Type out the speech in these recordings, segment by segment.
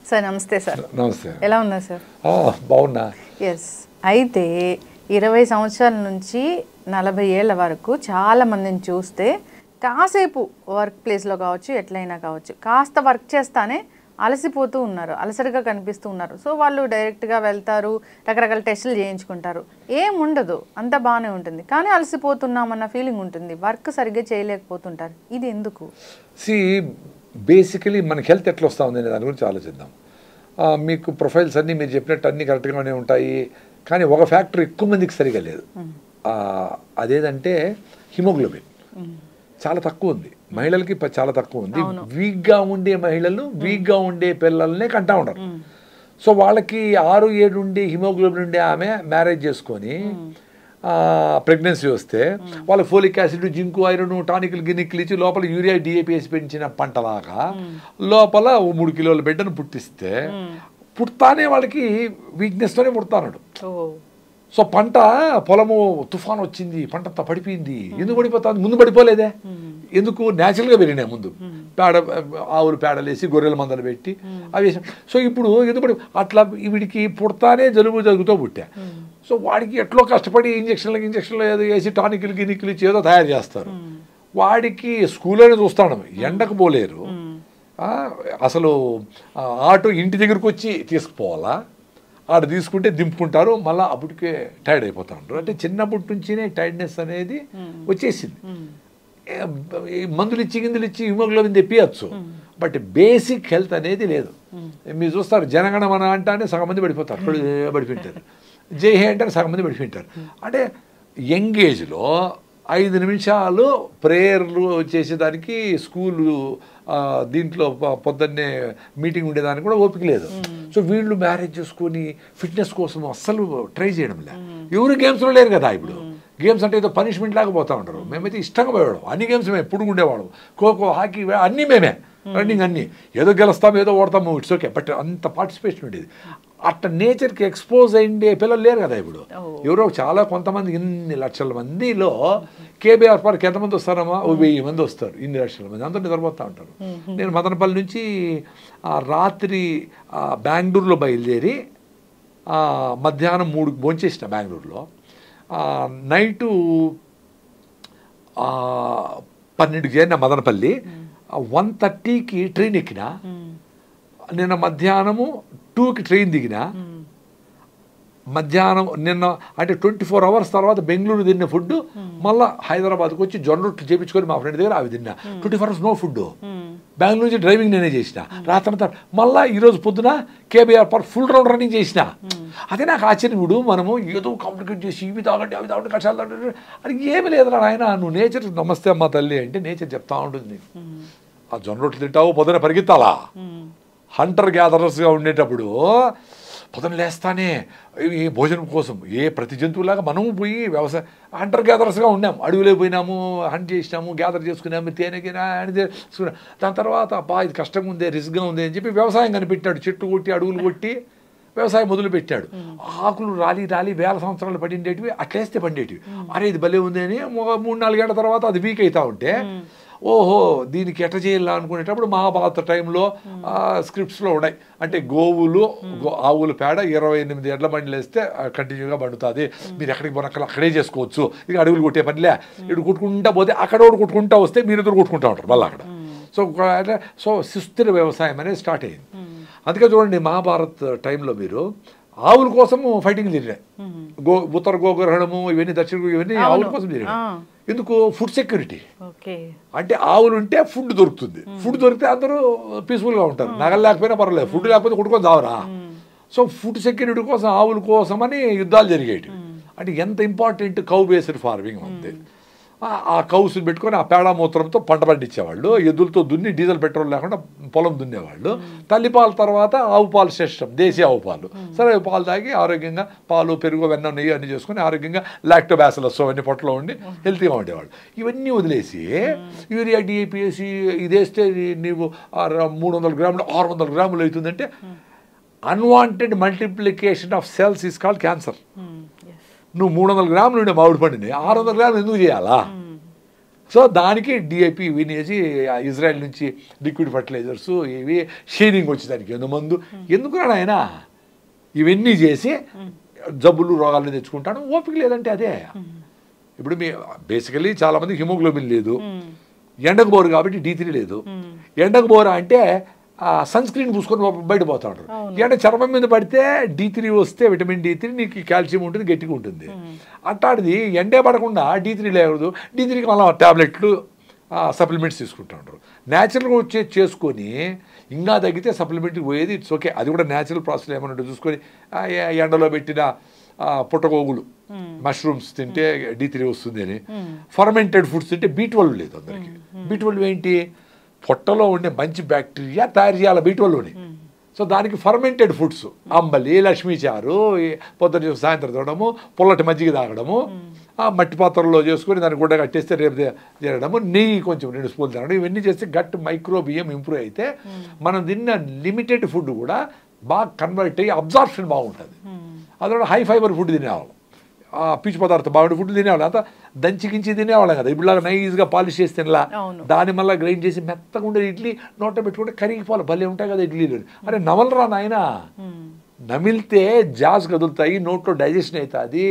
Sir నమస్తే sir నమస్తే ఎలా ఉన్నారు సార్ ఆ, బాగున్నా ఎస్ అయితే ఇరవై సంవత్సరాల నుంచి నలభై ఏళ్ళ వరకు చాలా మందిని చూస్తే కాసేపు వర్క్ ప్లేస్లో కావచ్చు ఎట్లయినా కావచ్చు కాస్త వర్క్ చేస్తానే అలసిపోతూ ఉన్నారు అలసరిగా కనిపిస్తూ ఉన్నారు సో వాళ్ళు డైరెక్ట్గా వెళ్తారు రకరకాల టెస్టులు చేయించుకుంటారు ఏం ఉండదు అంతా బాగానే ఉంటుంది కానీ అలసిపోతున్నామన్న ఫీలింగ్ ఉంటుంది వర్క్ సరిగ్గా చేయలేకపోతుంటారు ఇది ఎందుకు సి బేసికలీ మనకి హెల్త్ ఎట్లా వస్తూ ఉంది అనే దాని గురించి ఆలోచిద్దాం ఆ, మీకు ప్రొఫైల్స్ అన్నీ మీరు చెప్పినట్టు అన్నీ కరెక్ట్గానే ఉంటాయి కానీ ఒక ఫ్యాక్టర్ ఎక్కువ మందికి సరిగా లేదు ఆ, అదేదంటే హిమోగ్లోబిన్ చాలా తక్కువ ఉంది మహిళలకి ప- చాలా తక్కువ ఉంది వీక్గా ఉండే మహిళలు వీక్గా ఉండే పిల్లల్నే కంటా ఉంటారు సో వాళ్ళకి ఆరు ఏడు ఉండే హిమోగ్లోబిన్ ఉండే ఆమె మ్యారేజ్ చేసుకొని ప్రెగ్నెన్సీ వస్తే వాళ్ళ ఫోలిక్ యాసిడ్ జింకు ఐరన్ టానిక్లు గినిక్లు ఇచ్చి లోపల యూరియా డిఏపి వేసి పెంచిన పంటలాగా లోపల ఓ మూడు కిలోల బిడ్డను పుట్టిస్తే పుడతానే వాళ్ళకి వీక్నెస్తోనే పుడతాడు ఓ సో పంట పొలము తుఫాన్ వచ్చింది పంట అంతా పడిపోయింది ఎందుకు పడిపోతుంది ముందు పడిపోలేదే ఎందుకు న్యాచురల్గా పెరిగినాయి ముందు పేడ ఆవులు పేడలేసి గొర్రెల మందలు పెట్టి అవి వేసాం సో ఇప్పుడు ఎందుకు పడి అట్లా వీడికి పుడతానే జలుబు జరుగుతూ పుట్టా సో వాడికి ఎట్లో కష్టపడి ఇంజక్షన్లకు ఇంజక్షన్లు ఏదో వేసి టానిక్లు గినిక్లు ఇచ్చి ఏదో తయారు చేస్తారు వాడికి స్కూల్లోనే చూస్తాను ఎండకు పోలేరు ఆ, అసలు ఆ, ఆటో ఇంటి దగ్గరకు వచ్చి తీసుకుపోవాలా ఆడ తీసుకుంటే దింపుకుంటారు మళ్ళీ అప్పటికే టైర్డ్ అయిపోతా ఉంటారు అంటే చిన్నప్పటి నుంచినే టైర్డ్నెస్ అనేది వచ్చేసింది ఏ, ఈ మందులు ఇచ్చి గిందులు ఇచ్చి హిమోగ్లోబిన్ తెప్పియచ్చు బట్ బేసిక్ హెల్త్ అనేది లేదు మీరు చూస్తారు జనగణమన అంటానే సగం మంది పడిపోతారు పడి- పడిపోయింటారు జై హే అంటే సగం మంది పడిపోయింటారు అంటే యంగ్ ఏజ్లో ఐదు నిమిషాలు ప్రేయర్లు చేసేదానికి స్కూలు ఆ, దీంట్లో ప- పొద్దున్నే మీటింగ్ ఉండేదానికి కూడా ఓపిక లేదు సో వీళ్ళు మ్యారేజ్ చేసుకొని ఫిట్నెస్ కోసం అస్సలు ట్రై చేయడం లే ఎవరు గేమ్స్లో లేరు కదా ఇప్పుడు గేమ్స్ అంటే ఏదో పనిష్మెంట్ లాగా పోతా ఉంటారు మేమైతే ఇష్టంగా పోయేవాళ్ళం అన్ని గేమ్స్ మేము ఎప్పుడు ఉండేవాళ్ళం ఖోఖో హాకీ అన్నీ మేమే రన్నింగ్ అన్నీ ఏదో గెలుస్తాం ఏదో ఓడతాము ఇట్స్ ఓకే బట్ అంత పార్టిసిపేషన్ ఉండేది అట్ట నేచర్కి ఎక్స్పోజ్ అయ్యే పిల్లలు లేరు కదా ఇప్పుడు ఎవరో చాలా కొంతమంది ఇన్ని లక్షల మందిలో కేబీఆర్ పార్క్ ఎంతమంది వస్తారమ్మా ఓ వెయ్యి మంది వస్తారు ఇన్ని లక్షల మంది అందరూ నిద్రపోతూ ఉంటారు నేను మదనపల్లి నుంచి ఆ రాత్రి ఆ బెంగళూరులో బయలుదేరి ఆ, మధ్యాహ్నం మూడు భోంచేసిన బెంగళూరులో ఆ, నైటు ఆ, పన్నెండుకి చేరిన మదనపల్లి వన్ థర్టీకి ట్రైన్ ఎక్కిన నిన్న మధ్యాహ్నము టూకి ట్రైన్ దిగిన మధ్యాహ్నం నిన్న అంటే ట్వంటీ ఫోర్ అవర్స్ తర్వాత బెంగళూరు తిన్న ఫుడ్ మళ్ళీ హైదరాబాద్కి వచ్చి జొన్న రొట్టెలు చేపించుకొని మా ఫ్రెండ్ దగ్గర అవి తిన్నా twenty four hours no food Bengaluru నుంచి డ్రైవింగ్ నేనే చేసిన రాత్రంతా మళ్ళీ ఈరోజు పొద్దున KBR park full round running చేసిన అదే నాకు ఆశ్చర్యం ఇప్పుడు మనము ఏదో కాంప్లికేట్ చేసి ఇవి తాగండి అవి తాగండి కషాయాలు తాగండి అది ఏమి లేదురా ఆయన నువ్వు నేచర్ నమస్తే అమ్మ తల్లి అంటే నేచర్ చెప్తా ఉంటుంది నీకు. ఆ జొన్న రొట్టెలు తింటావు పొద్దున పరిగెత్తాలా హంటర్ గ్యాదరర్స్గా ఉండేటప్పుడు పొద్దున లేస్తానే ఈ భోజనం కోసం ఏ ప్రతి జంతువులాగా మనము పోయి వ్యవసాయ హంటర్ గ్యాదరర్స్గా ఉన్నాం అడవిలో పోయినాము హంట్ చేసినాము గ్యాదర్ చేసుకున్నాము తేనెకినా అని చేసుకున్నాం దాని తర్వాత అబ్బా ఇది కష్టంగా ఉంది రిస్క్గా ఉంది అని చెప్పి వ్యవసాయం కనిపెట్టాడు చెట్టు కొట్టి అడవులు కొట్టి వ్యవసాయం మొదలు పెట్టాడు ఆకులు రాలి రాలి వేల సంవత్సరాలు పడిండేటివి అట్లేస్తే పండేటివి అరే ఇది భలే ఉంది అని ఒక మూడు నాలుగేళ్ల తర్వాత అది వీక్ అవుతా ఉంటే ఓహో దీనికి ఎట్ట చేయాలా అనుకునేటప్పుడు మహాభారత టైంలో స్క్రిప్ట్స్లో ఉన్నాయి అంటే గోవులు గో ఆవుల పేడ ఇరవై ఎనిమిది ఎడ్ల బండిలు వేస్తే కంటిన్యూగా పండుతుంది మీరు ఎక్కడికి పోనక్కల అక్కడే చేసుకోవచ్చు ఇక అడవులు కొట్టే పనిలే ఇటు కుట్టుకుంటా పోతే అక్కడ ఒకటి కుట్టుకుంటా వస్తే మీరు ఇద్దరు కుట్టుకుంటా ఉంటారు మళ్ళీ అక్కడ సో ఒక- అంటే సో సుస్థిర వ్యవసాయం అనేది స్టార్ట్ అయింది అందుకే చూడండి మహాభారత్ టైంలో మీరు ఆవుల కోసము ఫైటింగ్ జరిగినాయి గో ఉత్తర గోగ్రహణము ఇవన్నీ దక్షిణ ఇవన్నీ ఆవుల కోసం జరిగినాయి ఎందుకు ఫుడ్ సెక్యూరిటీ ఓకే అంటే ఆవులు ఉంటే ఫుడ్ దొరుకుతుంది ఫుడ్ దొరికితే అందరూ పీస్ఫుల్గా ఉంటారు నగలు లేకపోయినా పర్వాలేదు ఫుడ్ లేకపోతే కొట్టుకొని చావరా సో ఫుడ్ సెక్యూరిటీ కోసం ఆవుల కోసం అని యుద్ధాలు జరిగేవి అంటే ఎంత ఇంపార్టెంట్ కౌ బేస్డ్ ఫార్మింగ్ ఉంది ఆ- ఆ కౌస్ పెట్టుకొని ఆ పేడ మూత్రంతో పంట పండించేవాళ్ళు ఎద్దులతో దున్ని డీజిల్ పెట్రోల్ లేకుండా పొలం దున్నేవాళ్ళు తల్లిపాల తర్వాత ఆవు పాలు శ్రేష్టం దేశీయ ఆవు పాలు సరే అవి పాలు తాగి ఆరోగ్యంగా పాలు పెరుగు వెన్న నెయ్యి అన్ని చేసుకొని ఆరోగ్యంగా లాక్టోబాసిలస్ అవన్నీ పొట్టలో ఉండి హెల్తీగా ఉండేవాళ్ళు ఇవన్నీ వదిలేసి యూరియా డిఏపి వేసి ఇది వేస్తే నీవు ఆ ర- మూడు వందల గ్రాములు ఆరు వందల గ్రాములు అవుతుందంటే unwanted multiplication of cells is called cancer yes నువ్వు మూడు వందల గ్రాములు ఉండే మామిడి పండుని ఆరు వందల గ్రాములు ఎందుకు చేయాలా సో దానికి డిఐపి వినేసి ఇజ్రాయెల్ నుంచి లిక్విడ్ ఫర్టిలైజర్స్ ఇవి షేరింగ్ వచ్చి దానికి ఎందు మందు ఎందుకు ఆయన ఇవన్నీ చేసి జబ్బులు రోగాలను తెచ్చుకుంటాను ఓపిక లేదంటే అదే ఇప్పుడు మీ బేసికలీ చాలా మంది హిమోగ్లోబిన్ లేదు ఎండకు బోరు కాబట్టి డి త్రీ లేదు ఎండకు బోరా అంటే సన్ స్క్రీన్ పూసుకొని బయట పోతా ఉంటారు ఎండ చర్మం మీద పడితే డి త్రీ వస్తే విటమిన్ డి త్రీ నీకు కాల్షియం ఉంటుంది గట్టిగా ఉంటుంది అట్లాంటిది ఎండే పడకుండా డి త్రీ లేదు డి త్రీకి మళ్ళీ టాబ్లెట్లు సప్లిమెంట్స్ తీసుకుంటా ఉంటారు న్యాచురల్గా వచ్చే చేసుకొని ఇంకా తగ్గితే సప్లిమెంట్కి పోయేది ఇట్స్ ఓకే అది కూడా న్యాచురల్ ప్రాసెస్ ఏమైనా ఉంటే చూసుకొని ఆ, ఎ- ఎండలో పెట్టిన ఆ, పుట్టగోగులు మష్రూమ్స్ తింటే డి త్రీ వస్తుంది అని ఫర్మెంటెడ్ ఫుడ్స్ తింటే బీ ట్వెల్వ్ లేదు అందరికి బీ ట్వెల్వ్ ఏంటి పొట్టలో ఉండే మంచి బ్యాక్టీరియా తయారు చేయాలి బీ ట్వెల్వ్ని సో దానికి ఫర్మెంటెడ్ ఫుడ్స్ అంబలి లక్ష్మీ చారు ఈ పొద్దున చేసి సాయంత్రం తినడము పుల్లటి మజ్జిగ తాగడము ఆ మట్టి పాత్రలో చేసుకొని దాన్ని గుడ్డ కట్టేస్తే రేపు తే- తినడము నెయ్యి కొంచెం రెండు స్పూన్లు తినడం ఇవన్నీ చేస్తే గట్ మైక్రోబియం ఇంప్రూవ్ అయితే మనం తిన్న లిమిటెడ్ ఫుడ్ కూడా బాగా కన్వర్ట్ అయ్యి అబ్జార్ప్షన్ బాగుంటుంది అదొక హై ఫైబర్ ఫుడ్ తినేవాళ్ళం ఆ పీచు పదార్థం బాగుండే ఫుడ్ తినేవాళ్ళం అంతా దంచికించి తినేవాళ్ళం కదా ఇప్పుడులాగా నైస్గా పాలిష్ చేసి తినలా అవును. దాని మళ్ళీ గ్రైండ్ చేసి మెత్తగా ఉండే ఇడ్లీ నోట పెట్టుకుంటే కరిగిపోవాలి భలే ఉంటాయి కదా ఇడ్లీలు అరే నవలరా నాయన నమిలితే జాస్ కదులుతాయి నోట్లో డైజెషన్ అవుతుంది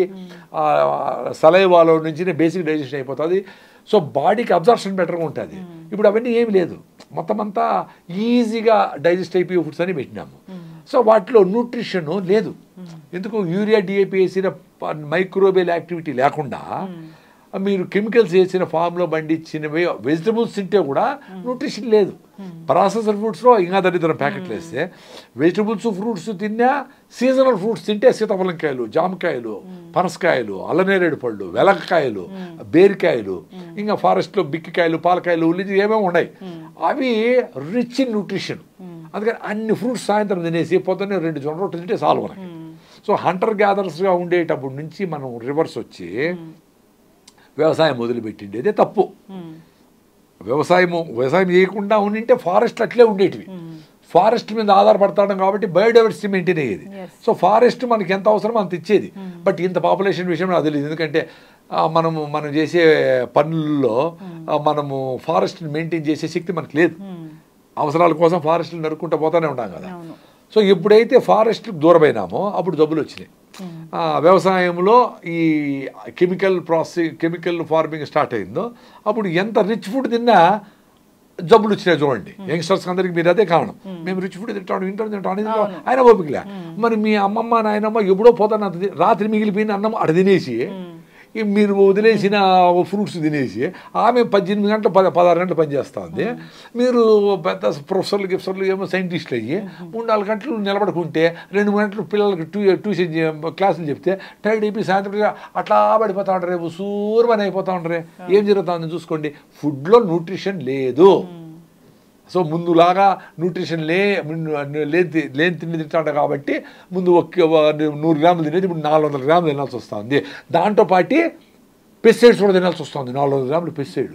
సలైవాలో నుంచి బేసిక్ డైజెషన్ అయిపోతుంది సో బాడీకి అబ్జర్షన్ బెటర్గా ఉంటుంది ఇప్పుడు అవన్నీ ఏమి లేదు మొత్తం అంతా ఈజీగా డైజెస్ట్ అయిపోయే ఫుడ్స్ అని పెట్టినాము సో వాటిలో న్యూట్రిషన్ లేదు ఎందుకు యూరియా డిఏపి వేసిన మైక్రోబియల్ యాక్టివిటీ లేకుండా మీరు కెమికల్స్ వేసిన ఫామ్లో పండించినవి వెజిటబుల్స్ తింటే కూడా న్యూట్రిషన్ లేదు ప్రాసెసర్ ఫ్రూట్స్లో ఇంకా దరిద్రం ప్యాకెట్లు వేస్తే వెజిటబుల్స్ ఫ్రూట్స్ తిన్నా సీజనల్ ఫ్రూట్స్ తింటే సీతాఫలంకాయలు జామకాయలు పనసకాయలు అల్లనేరేడు పళ్ళు వెలక్కాయలు బేరికాయలు ఇంకా ఫారెస్ట్లో బిక్కికాయలు పాలకాయలు ఉల్లి ఏమేమి ఉన్నాయి అవి రిచ్ ఇన్ న్యూట్రిషన్ అందుకని అన్ని ఫ్రూట్స్ సాయంత్రం తినేసి పొద్దున్నే రెండు జొన్న రొట్టెలు తింటే చాలు మనకి సో హంటర్ గ్యాదర్స్గా ఉండేటప్పటి నుంచి మనం రివర్స్ వచ్చి వ్యవసాయం మొదలుపెట్టిండేదే తప్పు వ్యవసాయము వ్యవసాయం చేయకుండా ఉండింటే ఫారెస్ట్ అట్లే ఉండేటివి ఫారెస్ట్ మీద ఆధారపడతాం కాబట్టి బయోడైవర్సిటీ మెయింటైన్ అయ్యేది Yes. సో ఫారెస్ట్ మనకి ఎంత అవసరమో అంత ఇచ్చేది బట్ ఇంత పాపులేషన్ విషయం నాకు తెలియదు ఎందుకంటే ఆ, మనము మనం చేసే పనుల్లో ఆ, మనము ఫారెస్ట్ని మెయింటైన్ చేసే శక్తి మనకు లేదు అవసరాల కోసం ఫారెస్ట్లు నరుక్కుంటూ పోతానే ఉంటాం కదా అవును సో ఎప్పుడైతే ఫారెస్ట్ దూరమైనామో అప్పుడు జబ్బులు వచ్చినాయి ఆ, వ్యవసాయంలో ఈ chemical process chemical farming start అయిందో అప్పుడు ఎంత రిచ్ ఫుడ్ తిన్నా జబ్బులు వచ్చినాయి చూడండి యంగ్స్టర్స్ అందరికి మీరు అదే కారణం మేము రిచ్ ఫుడ్ తింటాం ఇంట్లో తింటాం అనేది ఆయన ఓపికలే మరి మీ అమ్మమ్మ నాయనమ్మ ఎప్పుడో పోతాను అంత తి- రాత్రి మిగిలిపోయిన అన్నం అడ తినేసి ఈ మీరు వదిలేసిన ఫ్రూట్స్ తినేసి ఆమె పద్దెనిమిది గంటలు పద పదహారు గంటలు పనిచేస్తూ ఉంది మీరు పెద్ద ప్రొఫెసర్లు గిఫ్సర్లు ఏమో సైంటిస్టులు అయ్యి మూడు నాలుగు గంటలు నిలబడుకుంటే రెండు మూడు గంటలు పిల్లలకి ట్యూ ట్యూషన్ చే- క్లాసులు చెప్తే టైర్డ్ అయిపోయి సాయంత్రం అట్లా పడిపోతా ఉంటారు రేపు సూర్మని అయిపోతా ఉంటారు ఏం జరుగుతుందని చూసుకోండి ఫుడ్లో న్యూట్రిషన్ లేదు సో ముందులాగా న్యూట్రిషన్ లే లేని లేని తిండి తింటాడు కాబట్టి ముందు ఒక నూరు గ్రాములు తినేది ఇప్పుడు నాలుగు వందల గ్రాములు తినాల్సి వస్తుంది దాంతో పాటు పెస్టిసైడ్స్ కూడా తినాల్సి వస్తుంది నాలుగు వందల గ్రాములు పెస్టిసైడ్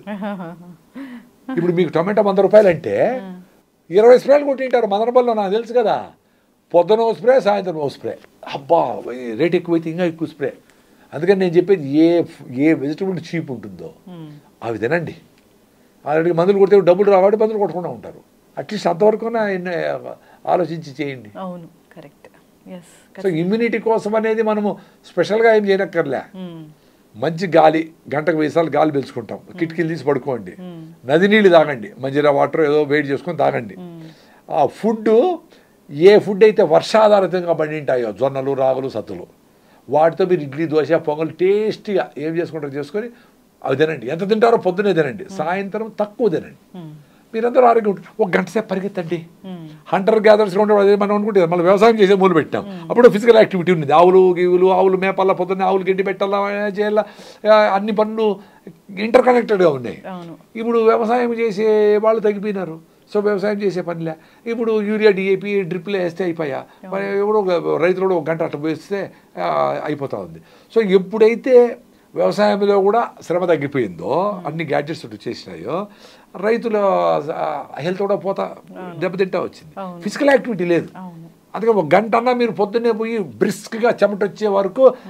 ఇప్పుడు మీకు టమాటా వంద రూపాయలు అంటే ఇరవై స్ప్రేలు కొట్టింటారు మదనపల్లిలో నాకు తెలుసు కదా పొద్దున ఓ స్ప్రే సాయంత్రం ఓ స్ప్రే అబ్బా రేట్ ఎక్కువైతే ఇంకా ఎక్కువ స్ప్రే అందుకని నేను చెప్పేది ఏ ఏ వెజిటబుల్ చీప్ ఉంటుందో అవి తినండి ఆల్రెడీ మందులు కొడితే డబ్బులు రావాడి మందులు కొట్టకుండా ఉంటారు అట్లీస్ట్ అంతవరకు ఆలోచించి చేయండి అవును కరెక్ట్ ఎస్ సో ఇమ్యూనిటీ కోసం అనేది మనము స్పెషల్గా ఏం చేయనక్కర్లే మంచి గాలి గంటకు వెయ్యి సార్లు గాలి పీల్చుకుంటాం కిటికీలు తీసి పడుకోండి నది నీళ్ళు తాగండి మంజీరా వాటర్ ఏదో వేడి చేసుకొని తాగండి ఆ ఫుడ్ ఏ ఫుడ్ అయితే వర్షాధారితంగా పండింటాయో జొన్నలు రాగులు సత్తులు వాటితో మీరు ఇడ్లీ దోశ పొంగల్ టేస్టీగా ఏం చేసుకుంటారో చేసుకొని అవి తినండి ఎంత తింటారో పొద్దునే తినండి సాయంత్రం తక్కువ తినండి మీరందరూ ఆరోగ్యం ఉంటారు ఒక గంట సేపు పరిగెత్తండి హంటర్ గ్యాదర్స్ ఉండే అదే మనం అనుకుంటే మళ్ళీ వ్యవసాయం చేసే మొదలు పెట్టాం అప్పుడు ఫిజికల్ యాక్టివిటీ ఉంది ఆవులు గీవులు ఆవులు మేపాల పొద్దున్నే ఆవులు గడ్డి పెట్టాలా చేయాలా ఆ, అన్ని పనులు ఇంటర్ కనెక్టెడ్గా ఉన్నాయి అవును ఇప్పుడు వ్యవసాయం చేసే వాళ్ళు తగ్గిపోయినారు సో వ్యవసాయం చేసే పనిలే ఇప్పుడు యూరియా డిఏపి డ్రిప్లు వేస్తే అయిపోయా మరి ఎవడో ఒక రైతులు కూడా ఒక గంట అట్లా వేస్తే ఆ, అయిపోతా ఉంది సో ఎప్పుడైతే వ్యవసాయంలో కూడా శ్రమ తగ్గిపోయిందో అన్ని గ్యాడ్జెట్స్ వచ్చేసినాయో రైతుల హెల్త్ కూడా పోతా దెబ్బతింటా వచ్చింది అవును. ఫిజికల్ యాక్టివిటీ లేదు అవును అందుకే ఒక గంట అన్నా మీరు పొద్దున్నే పోయి బ్రిస్క్గా చెమట వచ్చే వరకు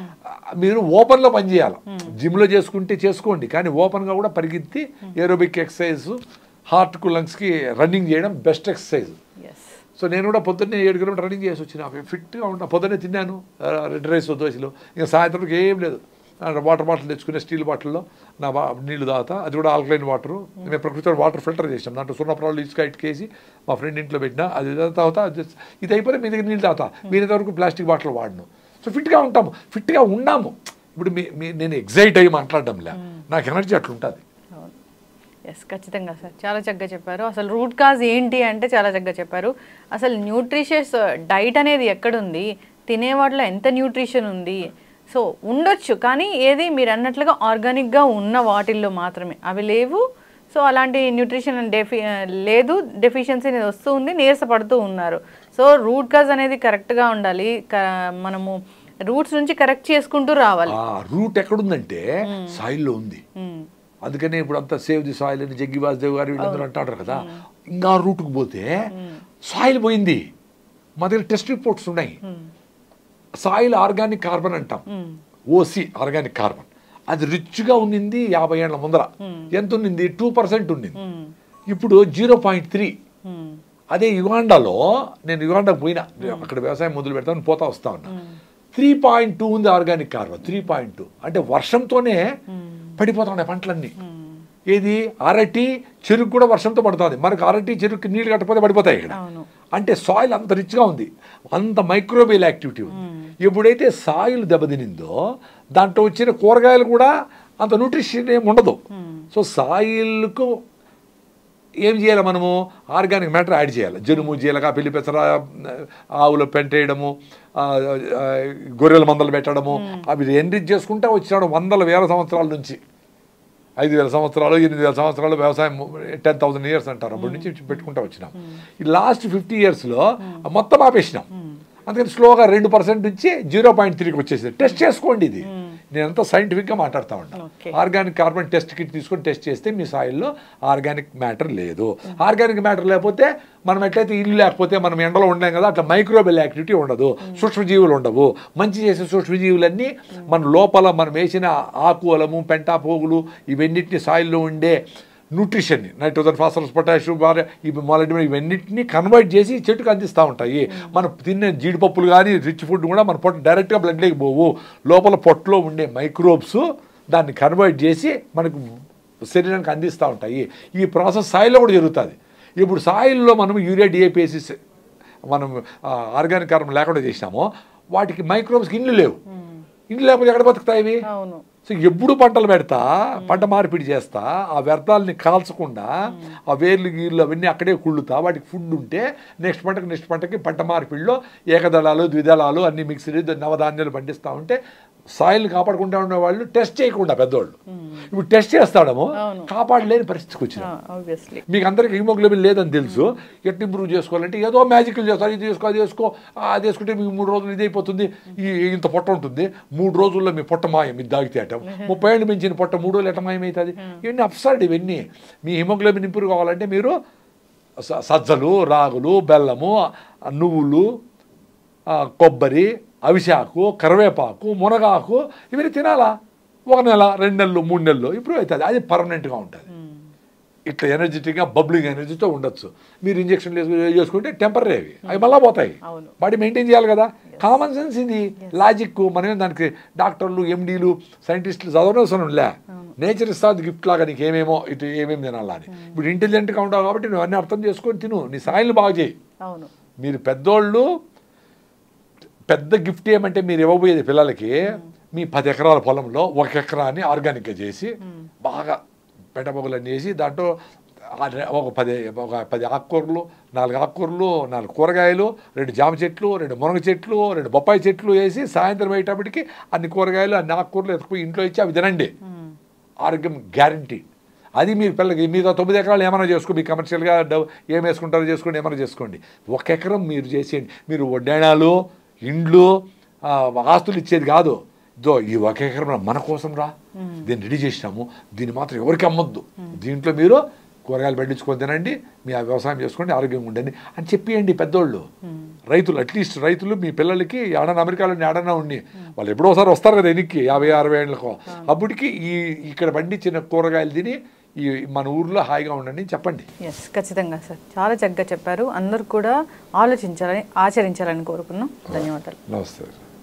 మీరు ఓపెన్లో పని చేయాలి జిమ్లో చేసుకుంటే చేసుకోండి కానీ ఓపెన్గా కూడా పరిగెత్తి ఏరోబిక్ ఎక్సర్సైజ్ హార్ట్కు లంగ్స్కి రన్నింగ్ చేయడం బెస్ట్ ఎక్సర్సైజ్ ఎస్ సో నేను కూడా పొద్దున్నే ఏడు కిలోమీటర్ రన్నింగ్ చేసి వచ్చిన ఫిట్గా ఉంటా పొద్దున్నే తిన్నాను ఆ, రెడ్ రైస్ దోశలు ఇంకా సాయంత్రంకి ఏం లేదు ఆ, వాటర్ బాటిల్ తెచ్చుకునే స్టీల్ బాటిల్లో నా బా నీళ్లు తాగుతా అది కూడా ఆల్కలైన్ వాటర్ మేము ప్రకృతిలో వాటర్ ఫిల్టర్ చేసాం దాంట్లో సున్నప్రాలు ఇసుక ఇటుకేసి మా ఫ్రెండ్ ఇంట్లో పెట్టినా అది ఇదంతా తాగుతా అది just- ఇది అయిపోతే మీ దగ్గర నీళ్ళు తాగుతా మీ వరకు ప్లాస్టిక్ బాటిల్ వాడను సో ఫిట్గా ఉంటాము ఫిట్గా ఉన్నాము ఇప్పుడు మీ మీ- నేను ఎగ్జైట్ అయ్యి మాట్లాడడంలే నాకు ఎనర్జీ అట్లుంటుంది అవును ఎస్ ఖచ్చితంగా సార్ చాలా చక్కగా చెప్పారు అసలు రూట్ కాజ్ ఏంటి అంటే చాలా చక్కగా చెప్పారు అసలు న్యూట్రిషియస్ డైట్ అనేది ఎక్కడుంది తినే వాటిలో ఎంత న్యూట్రిషన్ ఉంది సో ఉండొచ్చు కానీ ఏది మీరు అన్నట్లుగా ఆర్గానిక్గా ఉన్న వాటిల్లో మాత్రమే అవి లేవు సో అలాంటి న్యూట్రిషన్ డెఫి లేదు డెఫిషియన్సీ అనేది వస్తూ ఉంది నీరసపడుతూ ఉన్నారు సో రూట్ కాజ్ అనేది కరెక్ట్గా ఉండాలి క- మనము రూట్స్ నుంచి కరెక్ట్ చేసుకుంటూ రావాలి ఆ రూట్ ఎక్కడుందంటే సాయిల్లో ఉంది మ్మ్. అందుకనే ఇప్పుడు అంతా సేవ్ ది సాయిల్ అని జగ్గి వాసుదేవ్ గారు వీళ్ళందరూ అంటారు కదా ఇంకా రూట్కి పోతే సాయిల్ పోయింది మా దగ్గర టెస్ట్ రిపోర్ట్స్ ఉన్నాయి సాయిల్ ఆర్గానిక్ కార్బన్ అంటాం ఓసి ఆర్గానిక్ కార్బన్ అది రిచ్గా ఉన్నింది యాభై ఏళ్ళ ముందర ఎంత ఉన్నింది టూ పర్సెంట్ ఉన్నింది ఇప్పుడు జీరో పాయింట్ త్రీ మ్మ్. అదే యుగాండాలో నేను యుగాండాకు పోయినా అక్కడ వ్యవసాయం మొదలు పెడతాను పోతా వస్తా ఉన్నా త్రీ పాయింట్ టూ ఉంది organic carbon three point two అంటే వర్షంతోనే పడిపోతున్నాయి పంటలన్నీ ఏది అరటి చెరుకు కూడా వర్షంతో పడుతుంది మనకు అరటి చెరుకు నీళ్ళు కట్టకపోతే పడిపోతాయి ఇక్కడ అవును అంటే సాయిల్ అంత రిచ్గా ఉంది అంత మైక్రోబియల్ యాక్టివిటీ ఉంది ఎప్పుడైతే సాయిల్ దెబ్బతినిందో దాంట్లో వచ్చిన కూరగాయలు కూడా అంత న్యూట్రిషన్ ఏమి ఉండదు సో సాయిల్కు ఏం చేయాలి మనము ఆర్గానిక్ మ్యాటర్ యాడ్ చేయాలి జనుము జీలక పిల్లి పెసర ఆవులు పెంటేయడము ఆ, ఆ, గొర్రెల మందలు పెట్టడము అవి ఎన్రిచ్ చేసుకుంటా వచ్చినాడు వందల వేల సంవత్సరాల నుంచి ఐదు వేల సంవత్సరాలు ఎనిమిది వేల సంవత్సరాలు వ్యవసాయం టెన్ థౌసండ్ ఇయర్స్ అంటారు అప్పటి నుంచి పెట్టుకుంటా వచ్చినాం ఈ లాస్ట్ ఫిఫ్టీ ఇయర్స్లో మొత్తం ఆపేసినాం అందుకని స్లోగా రెండు పర్సెంట్ నుంచి జీరో పాయింట్ త్రీకి వచ్చేసింది టెస్ట్ చేసుకోండి ఇది నేను అంతా సైంటిఫిక్గా మాట్లాడుతూ ఉంటాను Okay. Organic carbon test kit తీసుకొని టెస్ట్ చేస్తే మీ సాయిల్లో ఆర్గానిక్ మ్యాటర్ లేదు ఆర్గానిక్ మ్యాటర్ లేకపోతే మనం ఎట్లయితే ఇల్లు లేకపోతే మనం ఎండలో ఉండాం కదా అట్లా మైక్రోబెల్ యాక్టివిటీ ఉండదు సూక్ష్మజీవులు ఉండవు మంచి చేసే సూక్ష్మజీవులన్నీ మన లోపల మనం వేసిన ఆకులము పెంటా పోగులు ఇవన్నిటిని సాయిల్లో ఉండే న్యూట్రిషన్ని నైట్రోజన్ ఫాస్ఫరస్ పొటాషియం బాగా ఇవి మొదటి ఇవన్నిటిని కన్వర్ట్ చేసి చెట్టుకు అందిస్తూ ఉంటాయి మనం తినే జీడిపప్పులు కానీ రిచ్ ఫుడ్ కూడా మన పొట్ట డైరెక్ట్గా బ్లడ్లోకి పోవు లోపల పొట్టలో ఉండే మైక్రోబ్స్ దాన్ని కన్వర్ట్ చేసి మనకు శరీరానికి అందిస్తూ ఉంటాయి ఈ ప్రాసెస్ సాయిల్లో కూడా జరుగుతుంది ఇప్పుడు సాయిల్లో మనం యూరియా డిఏపి వేసి మనం ఆర్గానిక్ కార్బన్ లేకుండా చేసినామో వాటికి మైక్రోబ్స్కి ఇండ్లు లేవు ఇండ్లు లేకపోతే ఎక్కడ బతుకుతాయి ఇవి అవును సో ఎప్పుడు పంటలు పెడతా పంట మార్పిడి చేస్తా ఆ వ్యర్థాలని కాల్చకుండా ఆ వేర్లు గీర్లు అవన్నీ అక్కడే కుళ్ళుతా వాటికి ఫుడ్ ఉంటే నెక్స్ట్ పంటకి నెక్స్ట్ పంటకి పంట మార్పిడిలో ఏకదళాలు ద్విదళాలు అన్ని మిక్స్డ్ నవధాన్యాలు పండిస్తూ ఉంటే సాయిల్ని కాపాడుకుంటా ఉండే వాళ్ళు టెస్ట్ చేయకుండా పెద్దోళ్ళు ఇప్పుడు టెస్ట్ చేస్తాడము అవును. కాపాడలేని పరిస్థితికి వచ్చిన ఆబ్వియస్లీ మీకు అందరికి హిమోగ్లోబిన్ లేదని తెలుసు ఎట్లా ఇంప్రూవ్ చేసుకోవాలంటే ఏదో మ్యాజిక్లు చేస్తారు ఇది చేసుకో అది చేసుకో ఆ, అది వేసుకుంటే మీకు మూడు రోజులు ఇది అయిపోతుంది ఈ ఇంత పొట్ట ఉంటుంది మూడు రోజుల్లో మీ పొట్ట మాయం ఇది దాగితే అటం ముప్పై ఏళ్ళు మించిన పొట్ట మూడు రోజులు ఎట్ట మాయం అవుతుంది ఇవన్నీ అప్సర్డ్ ఇవన్నీ మీ హిమోగ్లోబిన్ ఇంప్రూవ్ కావాలంటే మీరు స- సజ్జలు రాగులు బెల్లము ఆ, నువ్వులు ఆ, కొబ్బరి అవిశాకు కరివేపాకు మునగాకు ఇవన్నీ తినాలా ఒక నెల రెండు నెలలు మూడు నెలలు ఇంప్రూవ్ అవుతుంది అది పర్మనెంట్గా ఉంటుంది ఇట్లా ఎనర్జెటిక్గా బబ్లింగ్ ఎనర్జీతో ఉండొచ్చు మీరు ఇంజక్షన్లు వేసుకు- చేసుకుంటే టెంపరీ అవి అవి మళ్ళీ పోతాయి అవును. బాడీ మెయింటైన్ చేయాలి కదా కామన్ సెన్స్ ఇది లాజిక్ మనమే దానికి డాక్టర్లు ఎండీలు సైంటిస్టులు చదవనవసరం లే నేచర్ ఇస్తుంది గిఫ్ట్ లాగా నీకు ఏమేమో ఇటు ఏమేమి తినాలని ఇప్పుడు ఇంటెలిజెంట్గా ఉంటావు కాబట్టి నువ్వు అన్నీ అర్థం చేసుకొని తిను నీ సాయిల్ని బాగు చేయి అవును మీరు పెద్దోళ్ళు పెద్ద గిఫ్ట్ ఏమంటే మీరు ఇవ్వబోయేది పిల్లలకి మీ పది ఎకరాల పొలంలో ఒక ఎకరాన్ని ఆర్గానిక్గా చేసి బాగా పెట్టబొగలన్నీ వేసి దాంట్లో ఆ రె- ఒక పది ఒక పది ఆకుకూరలు నాలుగు ఆకుకూరలు నాలుగు కూరగాయలు రెండు జామ చెట్లు రెండు మునగ చెట్లు రెండు బొప్పాయి చెట్లు వేసి సాయంత్రం అయ్యేటప్పటికి అన్ని కూరగాయలు అన్ని ఆకుకూరలు ఎత్తుకుపోయి ఇంట్లో ఇచ్చి అవి తినండి ఆరోగ్యం గ్యారంటీ అది మీ పిల్లలకి మీద తొమ్మిది ఎకరాలు ఏమైనా చేసుకో మీ కమర్షియల్గా డవ్ ఏం వేసుకుంటారో చేసుకోండి ఏమైనా చేసుకోండి ఒక ఎకరం మీరు చేసేయండి మీరు వడ్డాణాలు ఇండ్లు ఆ, ఆస్తులు ఇచ్చేది కాదు దో ఈ ఒక ఎకరం మన కోసం రా దీన్ని రెడీ చేసినాము దీన్ని మాత్రం ఎవరికి అమ్మొద్దు దీంట్లో మీరు కూరగాయలు పండించుకొని తినండి మీ ఆ వ్యవసాయం చేసుకోండి ఆరోగ్యంగా ఉండండి అని చెప్పియండి పెద్దోళ్ళు రైతులు అట్లీస్ట్ రైతులు మీ పిల్లలకి ఏడన్నా అమెరికాలో ఏడన్నా ఉండి వాళ్ళు ఎప్పుడో ఒకసారి వస్తారు కదా ఎన్నికి యాభై అరవై ఏళ్ళకో అప్పటికి ఈ ఇక్కడ పండించిన కూరగాయలు తిని ఈ మన ఊర్లో హాయిగా ఉండండి అని చెప్పండి ఎస్ ఖచ్చితంగా సార్ చాలా చక్కగా చెప్పారు అందరూ కూడా ఆలోచించాలని ఆచరించాలని కోరుకున్నాం ధన్యవాదాలు నమస్తే